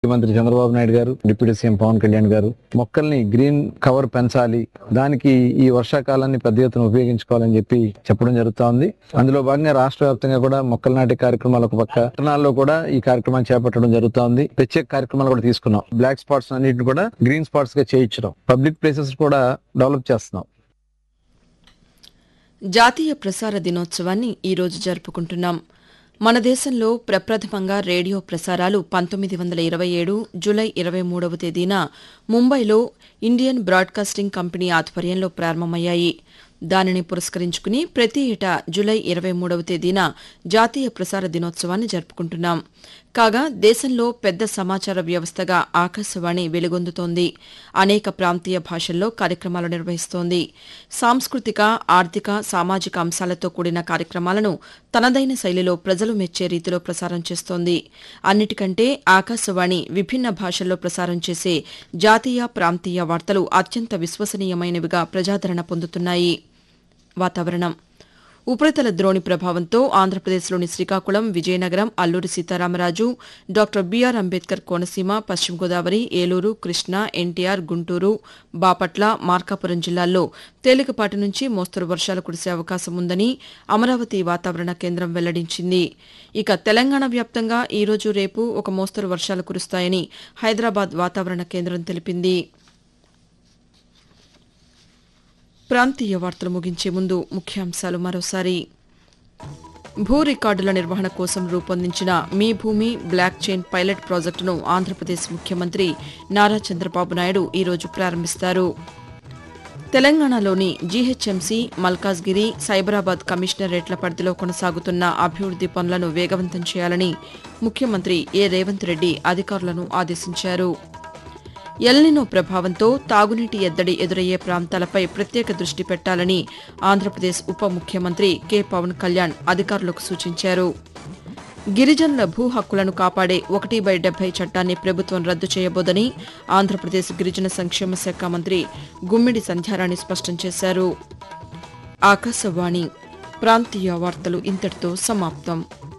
ముఖ్యమంత్రి చంద్రబాబు నాయుడు గారు deputy CM Pawan Kalyan గారు మొక్కల్ని గ్రీన్ కవర్ పెంచాలి దానికి ఈ వర్షాకాలాన్ని పెద్ద ఎత్తున ఉపయోగించుకోవాలని చెప్పి చెప్పడం జరుగుతోంది అందులో భాగంగా రాష్ట్ర వ్యాప్తంగా కూడా మొక్కలు నాటే కార్యక్రమాలు ఒక పక్క పట్టణాల్లో కూడా ఈ కార్యక్రమాన్ని చేపట్టడం జరుగుతోంది ప్రత్యేక కార్యక్రమాలు కూడా తీసుకున్నాం బ్లాక్ స్పాట్స్ అన్నిటిని కూడా గ్రీన్ స్పాట్స్ గా చేయించడం పబ్లిక్ ప్లేసెస్ కూడా డెవలప్ చేస్తున్నాం జాతీయ ప్రసార దినోత్సవాన్ని ఈరోజు జరుపుకుంటున్నాం మన దేశంలో ప్రప్రథమంగా రేడియో ప్రసారాలు పంతొమ్మిది వందల ఇరవై ఏడు జులై ఇరవై మూడవ తేదీన ముంబైలో ఇండియన్ బ్రాడ్కాస్టింగ్ కంపెనీ ఆధ్వర్యంలో ప్రారంభమయ్యాయి దానిని పురస్కరించుకుని ప్రతి ఏటా జులై ఇరవై మూడవ తేదీన జాతీయ ప్రసార దినోత్సవాన్ని జరుపుకుంటున్నాం కాగా దేశంలో పెద్ద సమాచార వ్యవస్థగా ఆకాశవాణి వెలుగొందుతోంది అనేక ప్రాంతీయ భాషల్లో కార్యక్రమాలు నిర్వహిస్తోంది సాంస్కృతిక ఆర్థిక సామాజిక అంశాలతో కూడిన కార్యక్రమాలను తనదైన శైలిలో ప్రజలు మెచ్చే రీతిలో ప్రసారం చేస్తోంది అన్నిటికంటే ఆకాశవాణి విభిన్న భాషల్లో ప్రసారం చేసే జాతీయ ప్రాంతీయ వార్తలు అత్యంత విశ్వసనీయమైనవిగా ప్రజాదరణ పొందుతున్నాయి వాతావరణం ఉపరితల ద్రోణి ప్రభావంతో ఆంధ్రప్రదేశ్లోని శ్రీకాకుళం విజయనగరం అల్లూరి సీతారామరాజు డాక్టర్ బీఆర్ అంబేద్కర్ కోనసీమ పశ్చిమ గోదావరి ఏలూరు కృష్ణా ఎన్టీఆర్ గుంటూరు బాపట్ల మార్కాపురం జిల్లాల్లో తేలికపాటి నుంచి మోస్తరు వర్షాలు కురిసే అవకాశం ఉందని అమరావతి వాతావరణ కేంద్రం వెల్లడించింది ఇక తెలంగాణ వ్యాప్తంగా ఈ రోజు రేపు ఒక మోస్తరు వర్షాలు కురుస్తాయని హైదరాబాద్ వాతావరణ కేంద్రం తెలిపింది ప్రాంతీయ వార్తలు ముగించే ముందు ముఖ్యాంశాలు మరోసారి భూ రికార్డుల నిర్వహణ కోసం రూపొందించిన మీ భూమి బ్లాక్ చైన్ పైలట్ ప్రాజెక్టును ఆంధ్రప్రదేశ్ ముఖ్యమంత్రి నారా చంద్రబాబు నాయుడు ఈరోజు ప్రారంభిస్తారు తెలంగాణలోని జీహెచ్ఎంసీ మల్కాజ్గిరి సైబరాబాద్ కమిషనరేట్ల పరిధిలో కొనసాగుతున్న అభివృద్ది పనులను వేగవంతం చేయాలని ముఖ్యమంత్రి ఏ రేవంత్ రెడ్డి అధికారులను ఆదేశించారు ఎల్నినో ప్రభావంతో తాగునీటి ఎద్దడి ఎదురయ్యే ప్రాంతాలపై ప్రత్యేక దృష్టి పెట్టాలని ఆంధ్రప్రదేశ్ ఉప ముఖ్యమంత్రి కె పవన్ కళ్యాణ్ అధికారులకు సూచించారు గిరిజనుల భూ హక్కులను కాపాడే ఒకటి బై డెబ్బై చట్టాన్ని ప్రభుత్వం రద్దు చేయబోదని ఆంధ్రప్రదేశ్ గిరిజన సంక్షేమ శాఖ మంత్రి గుమ్మిడి సంధ్యారాణి స్పష్టం చేశారు ఆకాశవాణి ప్రాంతీయ వార్తలు ఇంతటితో సమాప్తం